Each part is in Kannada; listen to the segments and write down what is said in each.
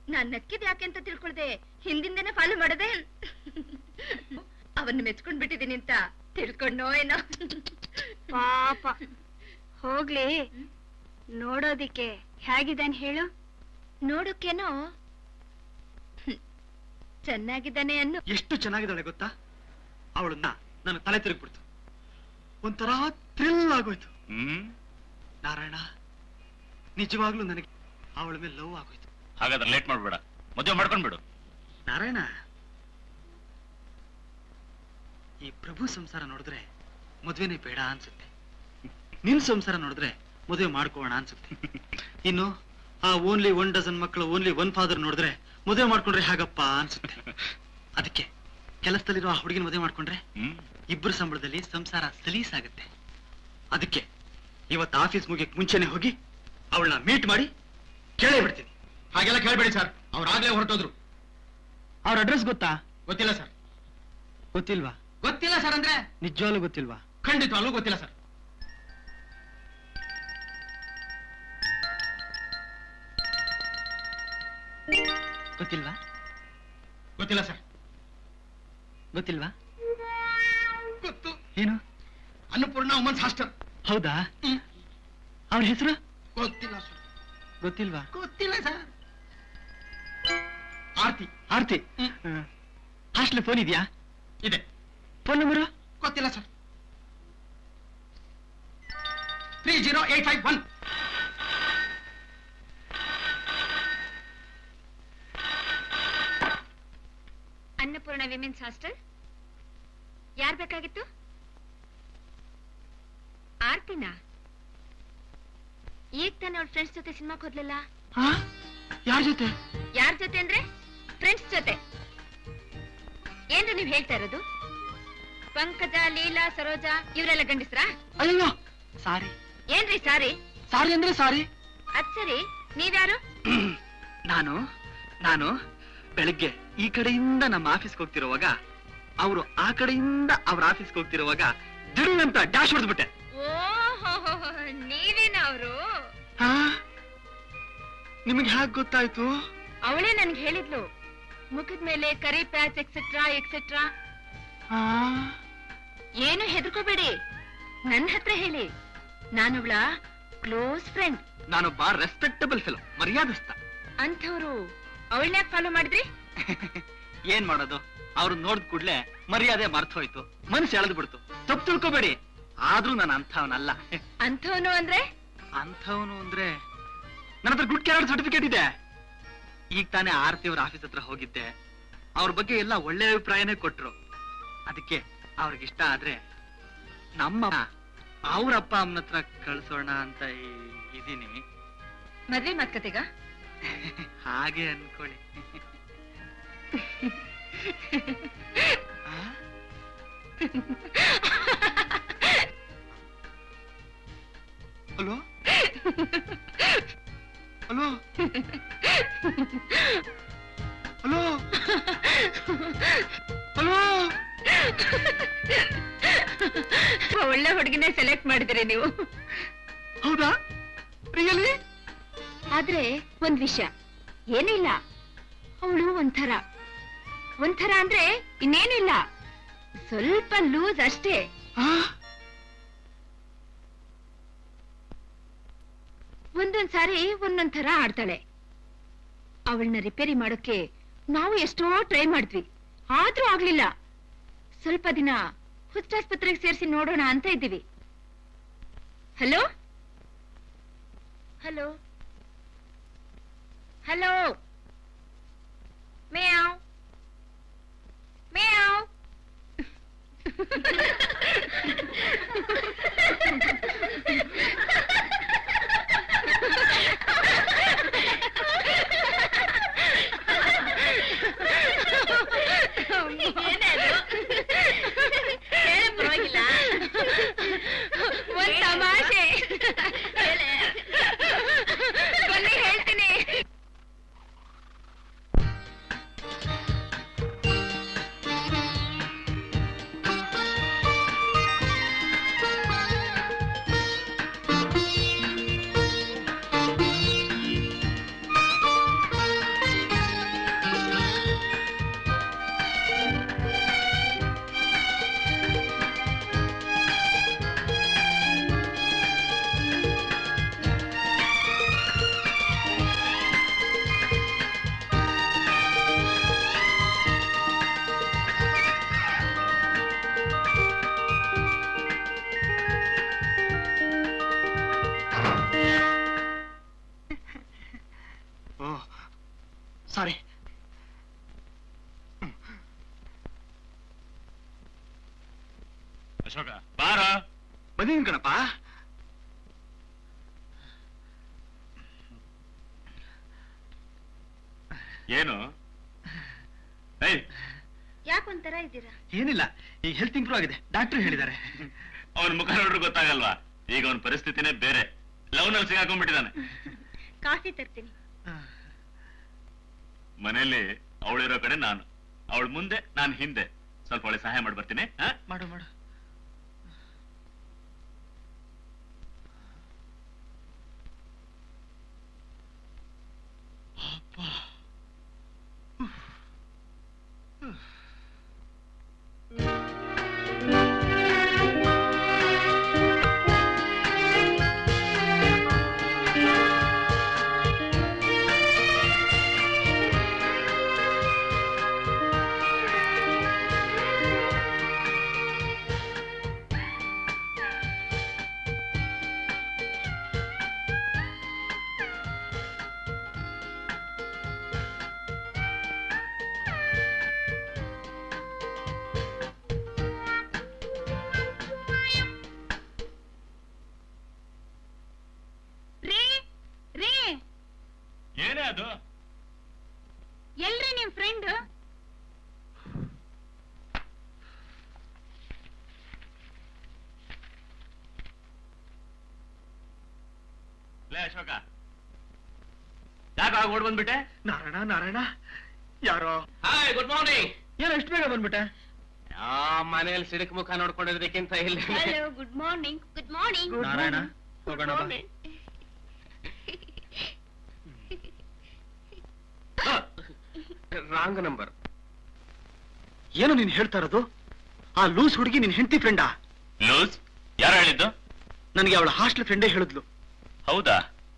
ನಾನ್ ನಕ್ಕಿದ್ ಯಾಕೆ ಅಂತ ತಿಳ್ಕೊಳ್ದೆ ಹಿಂದಿಂದನೇ ಫಾಲೋ ಮಾಡದೆ ಅವನ್ನ ಮೆಚ್ಕೊಂಡ್ ಬಿಟ್ಟಿದೀನಿ ಅಂತ ತಿಳ್ಕೊಂಡೋ ಏನೋ ಪಾಪ ಹೋಗ್ಲಿ ನೋಡೋದಿಕ್ಕೆ ಹೇಗಿದ್ದಾನೆ ಹೇಳು ನೋಡೋಕೇನೋ ಹ್ಮ್. ಚೆನ್ನಾಗಿದ್ದಾನೆ ಅನ್ನು ಎಷ್ಟು ಚೆನ್ನಾಗಿದ್ದಾಳೆ ಗೊತ್ತಾ ಅವಳನ್ನ ನನ್ನ ತಲೆ ತಿರುಗ್ಬಿಡ್ತು ಒಂಥರ ಥ್ರಿಲ್ ಆಗೋಯ್ತು ಹ್ಮ್ ನಾರಾಯಣ ನಿಜವಾಗ್ಲೂ ನನಗೆ ಅವಳ ಮೇಲೆ ಲವ್ ಆಗೋಯ್ತು ಹಾಗಾದ್ರೆ ಲೇಟ್ ಮಾಡ್ಬೇಡ ಮದುವೆ ಮಾಡ್ಕೊಂಡ್ಬಿಡು ನಾರಾಯಣ ಈ ಪ್ರಭು ಸಂಸಾರ ನೋಡಿದ್ರೆ ಮದ್ವೆನೇ ಬೇಡ ಅನ್ಸುತ್ತೆ ನಿನ್ ಸಂಸಾರ ನೋಡಿದ್ರೆ ಮದುವೆ ಮಾಡ್ಕೋಣ ಅನ್ಸುತ್ತೆ ಇನ್ನು ಆ ಓನ್ಲಿ ಒನ್ ಡಜನ್ ಮಕ್ಕಳು ಓನ್ಲಿ ಒನ್ ಫಾದರ್ ನೋಡಿದ್ರೆ ಮದುವೆ ಮಾಡ್ಕೊಂಡ್ರೆ ಹಾಗಪ್ಪ ಅನ್ಸುತ್ತೆ ಅದಕ್ಕೆ ಕೆಲಸದಲ್ಲಿರೋ ಆ ಹುಡುಗಿನ ಮದುವೆ ಮಾಡ್ಕೊಂಡ್ರೆ ಹ್ಮ್ ಇಬ್ಬರು ಸಂಬಳದಲ್ಲಿ ಸಂಸಾರ ಸಲೀಸಾಗತ್ತೆ ಅದಕ್ಕೆ ಇವತ್ತು ಆಫೀಸ್ ಮುಗಿಯಕ್ ಮುಂಚೆನೆ ಹೋಗಿ ಅವಳನ್ನ ಮೀಟ್ ಮಾಡಿ ಕೇಳೇ ಬಿಡ್ತೀನಿ ಹಾಗೆಲ್ಲ ಕೇಳ್ಬೇಡಿ ಸರ್ ಅವ್ರಾಗ್ಲೇ ಹೊರಟೋದ್ರು ಅವ್ರ ಅಡ್ರೆಸ್ ಗೊತ್ತಾ ಗೊತ್ತಿಲ್ಲ ಸರ್ ಗೊತ್ತಿಲ್ವಾ ಗೊತ್ತಿಲ್ಲ ಸರ್ ಅಂದ್ರೆ ನಿಜವಾಗ್ಲೂ ಗೊತ್ತಿಲ್ವಾ ಖಂಡಿತವಾಗ್ಲೂ ಗೊತ್ತಿಲ್ಲ ಸರ್ ಗೊತ್ತಿಲ್ವಾ ಗೊತ್ತಿಲ್ಲ ಸರ್ ಗೊತ್ತಿಲ್ವಾ ಗೊತ್ತು ಏನು ಅನ್ನಪೂರ್ಣ ವುಮನ್ಸ್ ಹಾಸ್ಟೆಲ್ ಹೌದಾ ಅವನ ಹೆಸರು ಗೊತ್ತಿಲ್ಲ ಸರ್ ಗೊತ್ತಿಲ್ವಾ ಗೊತ್ತಿಲ್ಲ sir Aarti Aarti hostel phone ಇದೆಯಾ ಇದೆ ಫೋನ್ ನಂಬರು ಗೊತ್ತಿಲ್ಲ sir three zero eight five one Annapurna women's hostel ಯಾರ್ ಬೇಕಾಗಿತ್ತು ಆರ್ತಿನಾ ಈಗ ತಾನೇ ಅವ್ಳ ಫ್ರೆಂಡ್ಸ್ ಜೊತೆ ಸಿನಿಮಾಕ್ ಹೋದ್ಲಲ್ಲ ಯಾರ ಜೊತೆ ಯಾರ್ ಜೊತೆ ಅಂದ್ರೆ ಫ್ರೆಂಡ್ಸ್ ಜೊತೆ ಏನ್ರಿ ನೀವ್ ಹೇಳ್ತಾ ಇರೋದು ಪಂಕಜ ಲೀಲಾ ಸರೋಜಾ ಇವರೆಲ್ಲ ಗಂಡಸ್ರಾ ಅಯ್ಯೋ ಸಾರಿ ಏನ್ರಿ ಸಾರಿ ಸಾರಿ ಅಂದ್ರೆ ಸಾರಿ ಅದ್ ಸರಿ ನೀವ್ಯಾರು ನಾನು ನಾನು ಬೆಳಗ್ಗೆ ಈ ಕಡೆಯಿಂದ ನಮ್ಮ ಆಫೀಸ್ಗೆ ಹೋಗ್ತಿರುವಾಗ ಅವರು ಆ ಕಡೆಯಿಂದ ಅವ್ರ ಆಫೀಸ್ಗೆ ಹೋಗ್ತಿರುವಾಗ ದಿಢೀರ್ ಅಂತ ಡ್ಯಾಶ್ ಹೊಡೆದ್ಬಿಟ್ಟೆ ಓಹೋ ನೀವೇನ ಅವರು ಹಾ ನಿಮಗೆ ಹ್ಯಾಕ್ ಗೊತ್ತಾಯ್ತು ಅವಳೇ ನನ್ಗೆ ಹೇಳಿದ್ಲು ಮುಖದ ಮೇಲೆ ಕರಿ ಪ್ಯಾಚ್ ಎಕ್ಸೆಟ್ರಾ ಎಕ್ಸೆಟ್ರಾ ಆ, ಏನು ಹೆದರ್ಕೋಬೇಡಿ ನನ್ನ ಹತ್ರ ಹೇಳಿ ನಾನೊಬ್ಳ ಕ್ಲೋಸ್ ಫ್ರೆಂಡ್ ನಾನೊಬ್ಬ ರೆಸ್ಪೆಕ್ಟಬಲ್ ಫಿಲೋ ಮರ್ಯಾದಸ್ತ ಅಂಥವ್ರು ಅವಳನ್ಯಾಕ್ ಫಾಲೋ ಮಾಡಿದ್ರಿ ಏನ್ ಮಾಡೋದು ಅವ್ರು ನೋಡಿದ ಕೂಡ್ಲೆ ಮರ್ಯಾದೆ ಮರ್ತ್ ಹೋಯ್ತು ಮನಸ್ಸು ಎಳೆದು ಬಿಡ್ತು ತಪ್ಪು ತಿಳ್ಕೊಬೇಡಿ ಆದ್ರೂ ನಾನು ಅಂಥವನಲ್ಲ ಅಂಥವನು ಅಂದ್ರೆ ಅಂಥವನು ಅಂದ್ರೆ ನನ್ನ ಹತ್ರ ಗುಡ್ ಕ್ಯಾರೆಕ್ಟರ್ ಸರ್ಟಿಫಿಕೇಟ್ ಇದೆ ಈಗ ತಾನೇ ಆರತಿ ಅವ್ರ ಆಫೀಸ್ ಹತ್ರ ಹೋಗಿದ್ದೆ ಅವ್ರ ಬಗ್ಗೆ ಎಲ್ಲ ಒಳ್ಳೆ ಅಭಿಪ್ರಾಯನೇ ಕೊಟ್ರು ಅದಕ್ಕೆ ಅವ್ರಿಗಿಷ್ಟ ಆದ್ರೆ ನಮ್ಮ ಅವ್ರ ಅಪ್ಪ ಅಮ್ಮನ ಹತ್ರ ಕಳ್ಸೋಣ ಅಂತ ಈ- ಇದೀನಿ ಮದ್ವೆ ಮಾತ್ಕತೆಗ ಹಾಗೆ ಅನ್ಕೊಳ್ಳಿ ಆ? ಹಲೋ ಹಲೋ ಹಲೋ ಹಲೋ ಒಳ್ಳೆ ಹುಡುಗಿನೇ ಸೆಲೆಕ್ಟ್ ಮಾಡಿದಿರಿ ನೀವು ಹೌದಾ ರಿಯಲಿ ಆದ್ರೆ ಒಂದ್ ವಿಷಯ ಏನಿಲ್ಲ ಅವಳು ಒಂಥರ ಒಂಥರ ಅಂದ್ರೆ ಇನ್ನೇನಿಲ್ಲ ಸ್ವಲ್ಪ ಲೂಸ್ ಅಷ್ಟೇ ಒಂದೊಂದ್ ಸಾರಿ ಒಂದೊಂದ್ ಥರ ಆಡ್ತಾಳೆ ಅವಳನ್ನ ರಿಪೇರಿ ಮಾಡೋಕೆ ನಾವು ಎಷ್ಟೋ ಟ್ರೈ ಮಾಡಿದ್ವಿ ಆದ್ರೂ ಆಗ್ಲಿಲ್ಲ ಸ್ವಲ್ಪ ದಿನ ಹುಚ್ಚಾಸ್ಪತ್ರೆಗೆ ಸೇರಿಸಿ ನೋಡೋಣ ಅಂತ ಇದ್ದೀವಿ hello hello hello meow meow ಪರವಾಗಿಲ್ಲ ಒಂದ್ ತಮಾಷೆ ಬನ್ನಿ ಹೇಳ್ತೀನಿ ಸಾರಿ ಅಶೋಕ ಬಾರ ಬಂದಿದ್ದೀನಿ ಕಣಪ್ಪ ಏನು ಏಯ್ ಯಾಕೊಂತರ ಇದ್ದೀರಾ ಏನಿಲ್ಲ ಈಗ ಹೆಲ್ತ್ ಇಂಪ್ರೂವ್ ಆಗಿದೆ ಡಾಕ್ಟರ್ ಹೇಳಿದ್ದಾರೆ ಅವನ ಮುಖ ನೋಡ್ರು ಗೊತ್ತಾಗಲ್ವಾ ಈಗ ಅವನ ಪರಿಸ್ಥಿತಿನೇ ಬೇರೆ ಲವ್ ನಲ್ಲಿ ಸಿಗಾಕೊಂಡ್ಬಿಟ್ಟಿದ್ದಾನೆ ಕಾಫಿ ತರ್ತೀನಿ ಮನೇಲಿ ಅವಳಿರೋ ಕಡೆ ನಾನು ಅವಳ ಮುಂದೆ ನಾನು ಹಿಂದೆ ಸ್ವಲ್ಪ ಅವಳಿಗೆ ಸಹಾಯ ಮಾಡಿ ಬರ್ತೀನಿ ಆ? ಮಾಡು ಮಾಡು ರೀ ರೀ ಏನೇ ಅದು ಎಲ್ರಿ ನಿಮ್ ಫ್ರೆಂಡ್ ಲೇ ಅಶೋಕ ಯಾಕೆ ಆಗ ಓಡ್ ಬಂದ್ಬಿಟ್ಟೆ ನಾರಾಯಣ ನಾರಾಯಣ ಯಾರೋ ಹಾಯ್ ಗುಡ್ ಮಾರ್ನಿಂಗ್ ಏನೋ ಎಷ್ಟು ಬೇಗ ಬಂದ್ಬಿಟ್ಟೆ ಆ ಮನೆಯಲ್ಲಿ ಸಿಡಕ್ ಮುಖ ನೋಡ್ಕೊಂಡಿರೋದಕ್ಕಿಂತ ಇಲ್ಲಿ hello good morning good morning Narayana ಹೋಗೋಣ ಬಾ. ರಾಂಗ್ ನಂಬರ್ ಏನು ನೀನ್ ಹೇಳ್ತಾ ಇರೋದು ಆ ಲೂಸ್ ಹುಡುಗಿ ನಿನ್ ಹೆಂಡತಿ ಫ್ರೆಂಡಾ ಲೂಸ್ ಯಾರು ಹೇಳಿದ್ದು ನನಗೆ ಅವಳ ಹಾಸ್ಟೆಲ್ ಫ್ರೆಂಡೇ ಹೇಳಿದ್ಲು ಹೌದಾ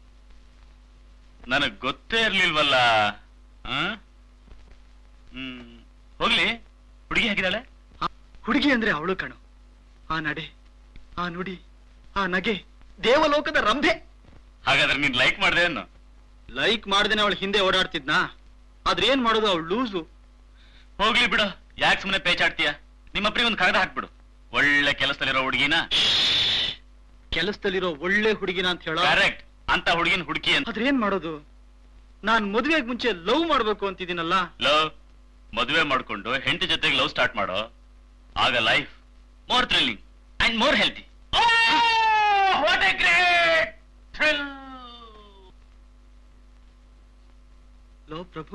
ನನಗ್ ಗೊತ್ತೇ ಇರ್ಲಿಲ್ವಲ್ಲ ಆ? ಹ್ಮ್ ಹೋಗ್ಲಿ ಹುಡುಗಿ ಹಾಕಿದಾಳೆ ಹುಡುಗಿ ಅಂದ್ರೆ ಅವಳು ಕಣು ಆ ನಡೆ ಆ ನುಡಿ ಆ ನಗೆ ದೇವಲೋಕದ ರಂಭೆ ಹಾಗಾದ್ರೆ ನೀನ್ ಲೈಕ್ ಮಾಡ್ದೆ ಅನ್ನು ಲೈಕ್ ಮಾಡ್ದೇನೆ ಅವಳ ಹಿಂದೆ ಓಡಾಡ್ತಿದ್ನಾ ಆದ್ರೆ ಏನ್ ಮಾಡೋದು ಅವಳು ಲೂಸು ಹೋಗ್ಲಿ ಬಿಡು ಯಾಕೆ ಸುಮ್ಮನೆ ಪೇಚಾಡ್ತೀಯ ನಿಮ್ಮಪ್ರಿಗೆ ಒಂದು ಕಾಗದ ಹಾಕ್ಬಿಡು ಒಳ್ಳೆ ಕೆಲಸದಲ್ಲಿರೋ ಹುಡುಗಿನ ಕೆಲಸದಲ್ಲಿರೋ ಒಳ್ಳೆ ಹುಡುಗಿನ ಅಂತ ಹೇಳೋ ಕರೆಕ್ಟ್ ಅಂತ ಹುಡುಗಿನ ಹುಡುಕಿ ಅಂತ ಆದ್ರೆ ಏನ್ ಮಾಡೋದು ನಾನ್ ಮದುವೆಗೆ ಮುಂಚೆ ಲವ್ ಮಾಡ್ಬೇಕು ಅಂತಿದ್ದೀನಲ್ಲ ಲವ್ ಮದುವೆ ಮಾಡ್ಕೊಂಡು ಹೆಂಡತಿ ಜೊತೆಗೆ ಲವ್ ಸ್ಟಾರ್ಟ್ ಮಾಡೋ ಆಗ life more thrilling and more healthy what a great thrill ಲೋ ಪ್ರಭು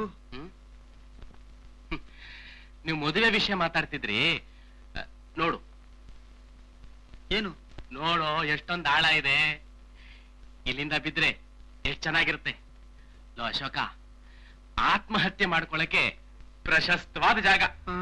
ನೀವು ಮದುವೆ ವಿಷಯ ಮಾತಾಡ್ತಿದ್ರಿ ಅ, ನೋಡು ಏನು ನೋಡು ಎಷ್ಟೊಂದು ಆಳ ಇದೆ ಇಲ್ಲಿಂದ ಬಿದ್ರೆ ಎಷ್ಟ್ ಚೆನ್ನಾಗಿರುತ್ತೆ ಲೋ ಅಶೋಕ ಆತ್ಮಹತ್ಯೆ ಮಾಡ್ಕೊಳಕ್ಕೆ ಪ್ರಶಸ್ತವಾದ ಜಾಗ ಆ?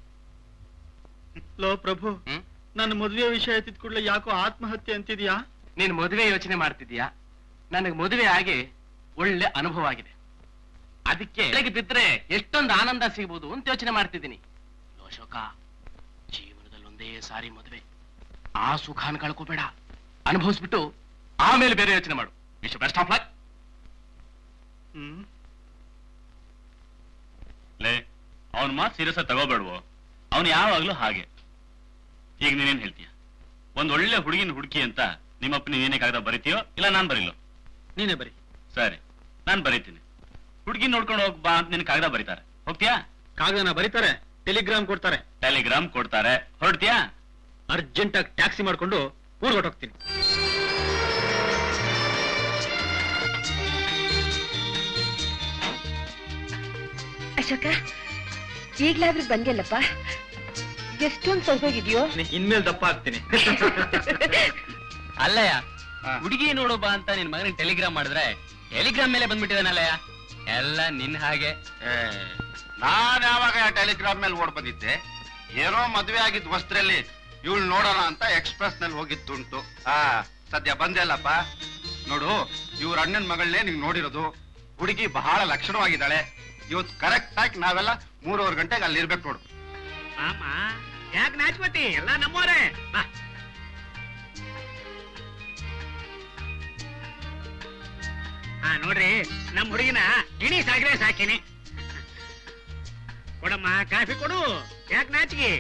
ಲೋ ಪ್ರಭು ಹ್ಮ್ ನನ್ನ ಮದುವೆ ವಿಷಯ ಎತ್ತಿದ ಕೂಡಲೇ ಯಾಕೋ ಆತ್ಮಹತ್ಯೆ ಅಂತಿದ್ಯಾ ನೀನ್ ಮದುವೆ ಯೋಚನೆ ಮಾಡ್ತಿದ್ಯಾ ನನಗೆ ಮದುವೆ ಆಗಿ ಒಳ್ಳೆ ಅನುಭವ ಆಗಿದೆ ಅದಕ್ಕೆ ಬೆಳಗ್ಗೆ ಬಿದ್ರೆ ಎಷ್ಟೊಂದು ಆನಂದ ಸಿಗ್ಬೋದು ಅಂತ ಯೋಚನೆ ಮಾಡ್ತಿದ್ದೀನಿ ಲೋ ಅಶೋಕ ಜೀವನದಲ್ಲಿ ಒಂದೇ ಸಾರಿ ಮದುವೆ ಆ ಸುಖಾನ್ ಕಳ್ಕೋಬೇಡ ಅನುಭವಿಸ್ಬಿಟ್ಟು ಆಮೇಲೆ ಬೇರೆ ಯೋಚನೆ ಮಾಡು wish best of luck hmm ಲೇ ಅವನ್ ಮಾತು ಸೀರಿಯಸ್ ಆಗಿ ತಗೋಬೇಡ್ವೋ ಅವನು ಯಾವಾಗ್ಲೂ ಹಾಗೆ ಈಗ ನೀನೇನ್ ಹೇಳ್ತೀಯ ಒಂದ್ ಒಳ್ಳೆ ಹುಡುಗಿನ ಹುಡುಕಿ ಅಂತ ನಿಮ್ಮಪ್ಪ ನೀನೇನೇ ಕಾಗದ ಬರಿತೀಯೋ ಇಲ್ಲ ನಾನ್ ಬರೀಲೋ ನೀನೇ ಬರಿ ಸರಿ ನಾನ್ ಬರೀತೀನಿ ಹುಡುಗಿ ನೋಡ್ಕೊಂಡು ಹೋಗ್ ಬಾ ಅಂತ ನಿನ್ ಕಾಗದ ಬರೀತಾರೆ ಹೋಗ್ತೀಯಾ ಕಾಗದನ ಬರೀತಾರೆ ಟೆಲಿಗ್ರಾಮ್ ಕೊಡ್ತಾರೆ ಟೆಲಿಗ್ರಾಮ್ ಕೊಡ್ತಾರೆ ಹೊರಡ್ತೀಯಾ ಅರ್ಜೆಂಟ್ ಆಗಿ ಟ್ಯಾಕ್ಸಿ ಮಾಡ್ಕೊಂಡು ಊರ್ಗ್ ಹೊರ್ಟೋಗ್ತೀನಿ ಅಶೋಕ ಈಗ್ಲಾದ್ರೂ ಬಂದಿಲ್ಲಪ್ಪ ಎಷ್ಟೊಂದು ಸೊಸೋಗಿದ್ಯೋ ಇನ್ಮೇಲೆ ದಪ್ಪ ಆಗ್ತೀನಿ ಅಲ್ಲಯ್ಯ ಹುಡುಗಿ ನೋಡು ಬಾ ಅಂತ ನಿನ್ ಮಗನಿಗೆ ಟೆಲಿಗ್ರಾಮ್ ಮಾಡಿದ್ರೆ ಟೆಲಿಗ್ರಾಮ್ ಮೇಲೆ ಬಂದ್ಬಿಟ್ಟಿದಾನಲ್ಲಯ್ಯ ಎಲ್ಲ ನಿನ್ ಹಾಗೆ ನಾನ್ ಯಾವಾಗ ಟೆಲಿಗ್ರಾಮ್ ಮೇಲೆ ಓಡ್ ಬಂದಿದ್ದೆ ಏನೋ ಮದ್ವೆ ಆಗಿದ್ ವಸ್ತ್ರಲ್ಲಿ ಇವಳು ನೋಡೋಣ ಅಂತ ಎಕ್ಸ್ಪ್ರೆಸ್ ನಲ್ಲಿ ಹೋಗಿದ್ದುಂಟು ಆ ಸದ್ಯ ಬಂದೆಲ್ಲಪ್ಪ ನೋಡು ಇವ್ರ ಅಣ್ಣನ ಮಗಳನ್ನೇ ನೀವ್ ನೋಡಿರೋದು ಹುಡುಗಿ ಬಹಳ ಲಕ್ಷಣವಾಗಿದ್ದಾಳೆ ಇವತ್ತು ಕರೆಕ್ಟ್ ಆಗಿ ನಾವೆಲ್ಲ ಮೂರುವರೆ ಗಂಟೆಗೆ ಅಲ್ಲಿ ಇರ್ಬೇಕು ನೋಡು ಮಾಮ ಯಾಕೆ ನಾಚ್ಕೋತಿ ಎಲ್ಲ ನಮ್ಮೋರೆ ಬಾ ಹಾ ನೋಡ್ರಿ ನಮ್ ಹುಡುಗಿನ ಗಿಣಿ ಸಾಕಿದ್ರೆ ಸಾಕಿನಿ ಕೊಡಮ್ಮ ಕಾಫಿ ಕೊಡು ಯಾಕೆ ನಾಚಿಗೆ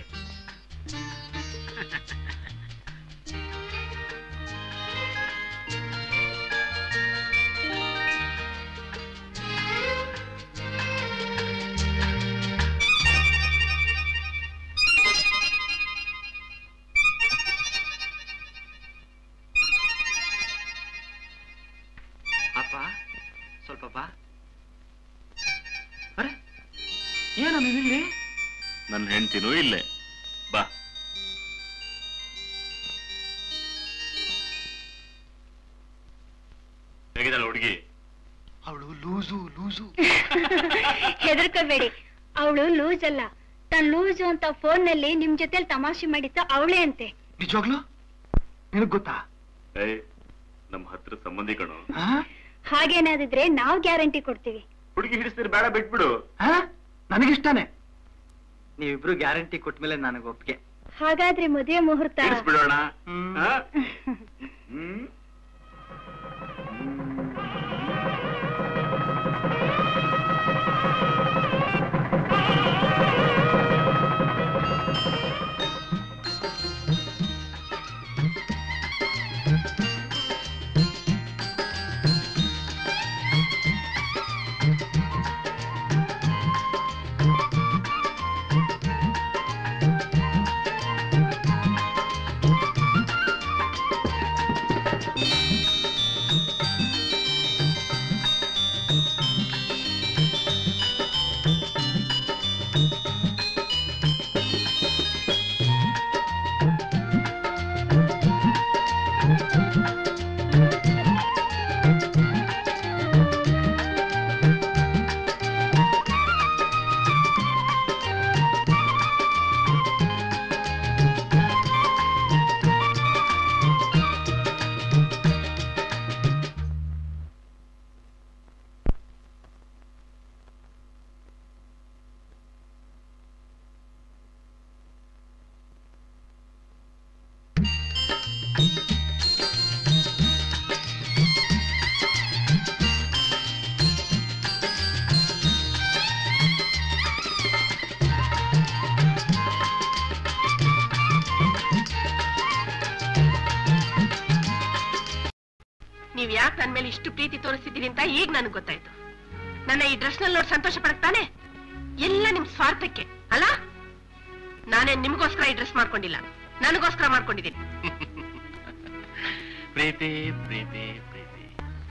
ಅಪ್ಪ ಸ್ವಲ್ಪ ಬಾ ಅರೆ ಏನ ನೀನಿಲ್ಲಿ ನನ್ನ ಹೆಂಡ್ತಿನೂ ಇಲ್ಲೇ ಬಾ ಹೇಗಿದ್ದಾಳೆ ಹುಡುಗಿ ಅವಳು ಲೂಸು ಲೂಸು ಹೆದರ್ಕೋಬೇಡಿ ಅವಳು ಲೂಸ್ ಅಲ್ಲ ತನ್ ಲೂಸು ಅಂತ ಫೋನ್ ನಲ್ಲಿ ನಿಮ್ ಜೊತೆಲಿ ತಮಾಷೆ ಮಾಡಿತ್ತು ಅವಳೇ ಅಂತೆ ನಿಜವಾಗ್ಲು ನಿನಗ್ ಗೊತ್ತಾ ಏಯ್ ನಮ್ಮ ಹತ್ರ ಸಂಬಂಧಿ ಕಣು ಆ? ಹಾಗೇನಾದಿದ್ರೆ ನಾವು ಗ್ಯಾರಂಟಿ ಕೊಡ್ತೀವಿ ಹುಡುಗಿ ಹಿಡಿಸ್ತೀರಿ ಬೇಡ ಬಿಟ್ಬಿಡು ಆ? ನನಗಿಷ್ಟಾನೆ ನೀವಿಬ್ರು ಗ್ಯಾರಂಟಿ ಕೊಟ್ಮೇಲೆ ನನಗೆ ಒಪ್ಪಿಗೆ ಹಾಗಾದ್ರೆ ಮದುವೆ ಮುಹೂರ್ತ ಹಿಡಿಸ್ಬಿಡೋಣ ಹ್ಮ್. ಆ? ಹ್ಮ್ ನೀವ್ ಯಾಕೆ ನನ್ ಮೇಲೆ ಇಷ್ಟು ಪ್ರೀತಿ ತೋರಿಸ್ತಿದ್ದೀರಿ ಅಂತ ಈಗ ನನ್ಗೆ ಗೊತ್ತಾಯ್ತು ನನ್ನ ಈ ಡ್ರೆಸ್ ನಲ್ಲಿ ನೋಡಿ ಸಂತೋಷ ಪಡ್ತಾನೆ ಎಲ್ಲ ನಿಮ್ ಸ್ವಾರ್ಥಕ್ಕೆ ಅಲ್ಲ ನಾನೇ ನಿಮ್ಗೋಸ್ಕರ ಈ ಡ್ರೆಸ್ ಮಾಡ್ಕೊಂಡಿಲ್ಲ ನನಗೋಸ್ಕರ ಮಾಡ್ಕೊಂಡಿದ್ದೀನಿ ಪ್ರೀತಿ ಪ್ರೀತಿ ಪ್ರೀತಿ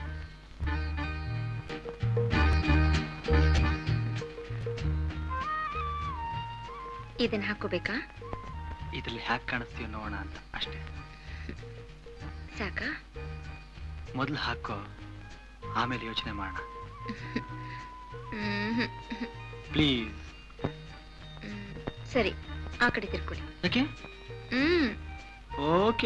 ಇದನ್ನ ಹಾಕೋಬೇಕಾ ಇದ್ರಲ್ಲಿ ಹ್ಯಾಕ್ ಕಾಣಿಸ್ತೀವಿ ನೋಡೋಣ ಅಂತ ಅಷ್ಟೇ ಸಾಕಾ ಮೊದಲು ಹಾಕೋ ಆಮೇಲೆ ಯೋಚನೆ ಮಾಡೋಣ ಮ್ಹ್ಮ್. ಪ್ಲೀಸ್ ಹ್ಮ್. ಸರಿ ಆ ಕಡೆ ತಿರ್ಕೊಳ್ಳಿ ಯಾಕೆ ಹ್ಮ್ ಓಕೆ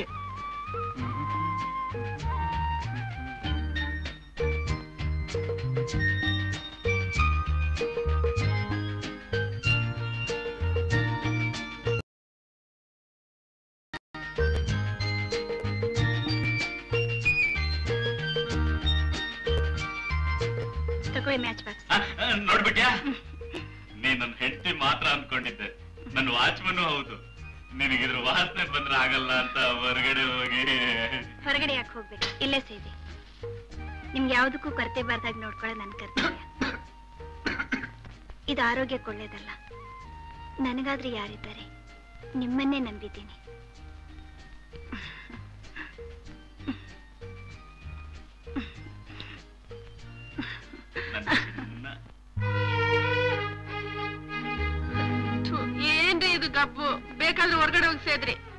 ತಗೊಳ್ಳಿ ಮ್ಯಾಚ್ ಬಾಕ್ಸ್ ಆ, ಆ, ನೋಡ್ಬಿಟ್ಯಾ ನೀನ್ ನನ್ನ ಹೆಂಡತಿ ಮಾತ್ರ ಅನ್ಕೊಂಡಿದ್ದೆ ನನ್ನ ವಾಚ್ಮನ್ ಹೌದು ನಿನಗಿದ್ರ ವಾಸನೆ ಬಂದ್ರೆ ಆಗಲ್ಲ ಅಂತ ಹೊರಗಡೆ ಹೋಗಿ ಹೊರಗಡೆ ಯಾಕೆ ಹೋಗ್ಬೇಕು ಇಲ್ಲೇ ಸೇರಿ ನಿಮ್ಗೆ ಯಾವ್ದಕ್ಕೂ ಕೊರತೆ ಬಾರ್ದಾಗ ನೋಡ್ಕೊಳ್ಳೋ ನನ್ನ ಕರ್ತವ್ಯ ಇದು ಆರೋಗ್ಯಕ್ಕೆ ಒಳ್ಳೇದಲ್ಲ ನನಗಾದ್ರೆ ಯಾರಿದ್ದಾರೆ ನಿಮ್ಮನ್ನೇ ನಂಬಿದ್ದೀನಿ ನನ್ನ ಚಿನ್ನ. ಥು, ಏನ್ರಿ ಇದು ಗಬ್ಬು ಬೇಕಾದ್ರೆ ಹೊರಗಡೆ ಹೋಗಿ ಸೇದ್ರಿ